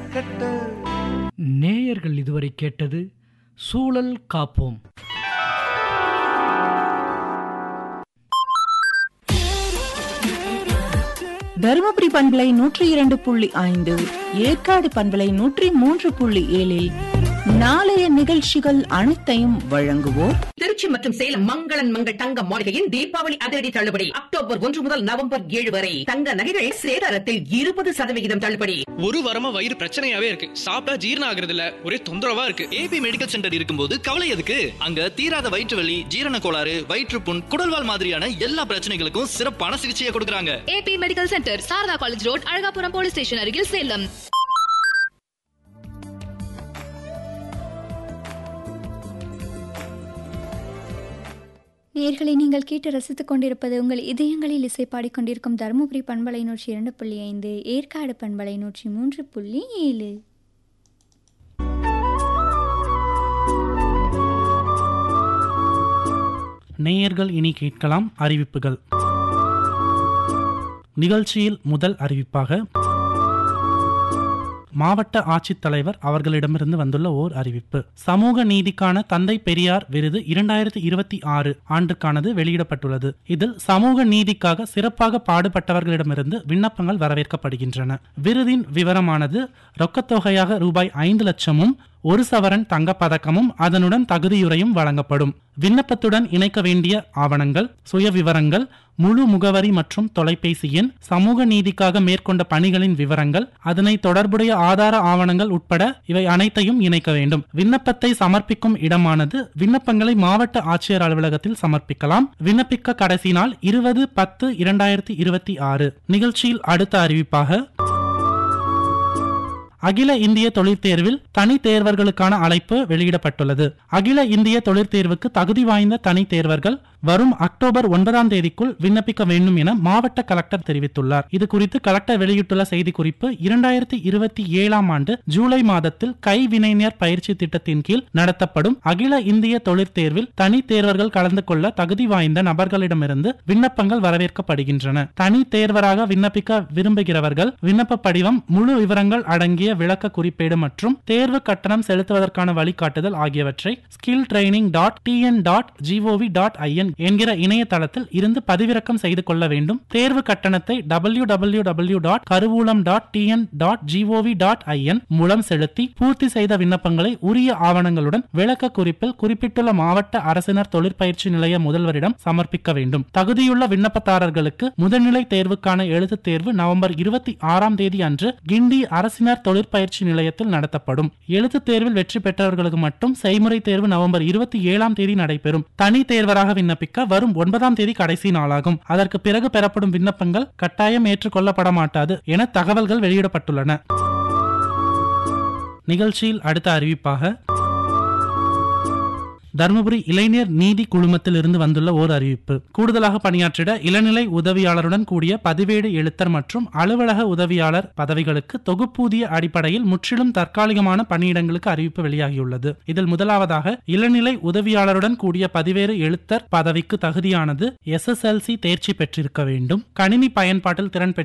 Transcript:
கட்ட நேயர்கள் இதுவரை கேட்டது சூழல் காப்போம் தருமபுரி பண்பலை நூற்றி இரண்டு புள்ளி ஐந்து ஏற்காடு பண்பலை நூற்றி மூன்று புள்ளி ஏழில் நாளைய நிகழ்ச்சிகள் அனைத்தையும் வழங்குவோர் திருச்சி மற்றும் சேலம் மங்களன் மங்கள் தங்க மாளிகையின் தீபாவளி அதிரடி தள்ளுபடி அக்டோபர் ஒன்று முதல் நவம்பர் ஏழு வரை தங்க நகைகள் சேதாரத்தில் இருபது சதவிகிதம் தள்ளுபடி ஒரு வாரமா வயிறு பிரச்சனையாவே இருக்கு சாப்பிட்டா ஜீரணம் ஆகுறது இல்ல ஒரே தொந்தரவா இருக்கு ஏபி மெடிக்கல் சென்டர் இருக்கும்போது கவலை எதுக்கு அங்க தீராத வயிற்று வலி ஜீரண கோளாறு வயிற்றுப்புண் குடல்வால் மாதிரியான எல்லா பிரச்சனைகளுக்கும் சிறப்பான சிகிச்சையை கொடுக்கறாங்க AB medical centre Sarada college road Alagapuram police station அருகில் சேலம் நேர்களை நீங்கள் கேட்டு ரசித்துக் கொண்டிருப்பது உங்கள் இதயங்களில் இசை பாடிக்கொண்டிருக்கும் தருமபுரி பண்பலை நூற்றி இரண்டு புள்ளி ஐந்து ஏற்காடு பண்பலை நூற்றி மூன்று புள்ளி ஏழு நேயர்கள் இனி கேட்கலாம் அறிவிப்புகள் நிகழ்ச்சியில் முதல் அறிவிப்பாக மாவட்ட ஆட்சித்தலைவர் அவர்களிடமிருந்து வந்துள்ள ஓர் அறிவிப்பு சமூக நீதிக்கான தந்தை பெரியார் விருது இரண்டாயிரத்தி இருபத்தி ஆறு ஆண்டுக்கானது வெளியிடப்பட்டுள்ளது இதில் சமூக நீதிக்காக சிறப்பாக பாடுபட்டவர்களிடமிருந்து விண்ணப்பங்கள் வரவேற்கப்படுகின்றன விருதின் விவரமானது ரொக்கத்தொகையாக ரூபாய் ஐந்து லட்சமும் ஒரு சவரன் தங்கப்பதக்கமும் அதனுடன் தகுதியுரையும் வழங்கப்படும் விண்ணப்பத்துடன் இணைக்க வேண்டிய ஆவணங்கள் சுய விவரங்கள் முழு முகவரி மற்றும் தொலைபேசி எண் சமூக நீதிக்காக மேற்கொண்ட பணிகளின் விவரங்கள் அதனை தொடர்புடைய ஆதார ஆவணங்கள் உட்பட இவை அனைத்தையும் இணைக்க வேண்டும் விண்ணப்பத்தை சமர்ப்பிக்கும் இடமானது விண்ணப்பங்களை மாவட்ட ஆட்சியர் அலுவலகத்தில் சமர்ப்பிக்கலாம் விண்ணப்பிக்க கடைசி நாள் இருபது பத்து இரண்டாயிரத்தி இருபத்தி ஆறு நிகழ்ச்சியில் அடுத்த அறிவிப்பாக அகில இந்திய தொழிற்தேர்வில் தனி தேர்வர்களுக்கான அழைப்பு வெளியிடப்பட்டுள்ளது அகில இந்திய தொழிற்தேர்வுக்கு தகுதி வாய்ந்த தனி தேர்வர்கள் வரும் அக்டோபர் ஒன்பதாம் தேதிக்குள் விண்ணப்பிக்க வேண்டும் என மாவட்ட கலெக்டர் தெரிவித்துள்ளார் இது குறித்து கலெக்டர் வெளியிட்டுள்ள செய்திக்குறிப்பு இரண்டாயிரத்தி இருபத்தி ஏழாம் ஆண்டு ஜூலை மாதத்தில் கைவினைஞர் பயிற்சி திட்டத்தின் கீழ் நடத்தப்படும் அகில இந்திய தொழிற்தேர்வில் தனி தேர்வர்கள் கலந்து கொள்ள தகுதி வாய்ந்த நபர்களிடமிருந்து விண்ணப்பங்கள் வரவேற்கப்படுகின்றன தனி தேர்வராக விண்ணப்பிக்க விரும்புகிறவர்கள் விண்ணப்ப படிவம் முழு விவரங்கள் அடங்கிய விளக்க குறிப்பேடு மற்றும் தேர்வு கட்டணம் செலுத்துவதற்கான வழிகாட்டுதல் ஆகியவற்றை skill training dot TN dot GOV dot IN என்கிற இணையதளத்தில் இருந்து பதிவிறக்கம் செய்து கொள்ள வேண்டும் தேர்வு கட்டணத்தை டபிள்யூ டபிள்யூ டபிள்யூ டாட் கருவூலம் dot TN dot GOV dot IN மூலம் செலுத்தி பூர்த்தி செய்த விண்ணப்பங்களை உரிய ஆவணங்களுடன் விளக்க குறிப்பில் குறிப்பிட்டுள்ள மாவட்ட அரசினர் தொழிற்பயிற்சி நிலைய முதல்வரிடம் சமர்ப்பிக்க வேண்டும் தகுதியுள்ள விண்ணப்பதாரர்களுக்கு முதல்நிலை தேர்வுக்கான எழுத்துத் தேர்வு நவம்பர் இருபத்தி ஆறாம் தேதி அன்று கிண்டி அரசினர் தொழிற்பயிற்சி நிலையத்தில் நடத்தப்படும் எழுத்துத் தேர்வில் வெற்றி பெற்றவர்களுக்கு மட்டும் செய்முறை தேர்வு நவம்பர் இருபத்தி ஏழாம் தேதி நடைபெறும் தனி தேர்வராக விண்ணப்பிக்க வரும் ஒன்பதாம் தேதி கடைசி நாளாகும் அதற்கு பிறகு பெறப்படும் விண்ணப்பங்கள் கட்டாயம் ஏற்றுக்கொள்ளப்பட மாட்டாது என தகவல்கள் வெளியிடப்பட்டுள்ளன நிகழ்ச்சியில் அடுத்த அறிவிப்பாக தருமபுரி இளைஞர் நீதி குழுமத்தில் இருந்து வந்துள்ள ஓர் அறிவிப்பு கூடுதலாக பணியாற்றிட இளநிலை உதவியாளருடன் கூடிய பதிவேடு எழுத்தர் மற்றும் அலுவலக உதவியாளர் பதவிகளுக்கு தொகுப்பூதிய அடிப்படையில் முற்றிலும் தற்காலிகமான பணியிடங்களுக்கு அறிவிப்பு வெளியாகியுள்ளது இதில் முதலாவதாக இளநிலை உதவியாளருடன் கூடிய பதிவேறு எழுத்தர் பதவிக்கு தகுதியானது எஸ்எஸ்எல்சி தேர்ச்சி பெற்றிருக்க வேண்டும் கணினி பயன்பாட்டில் திறன் பெற்று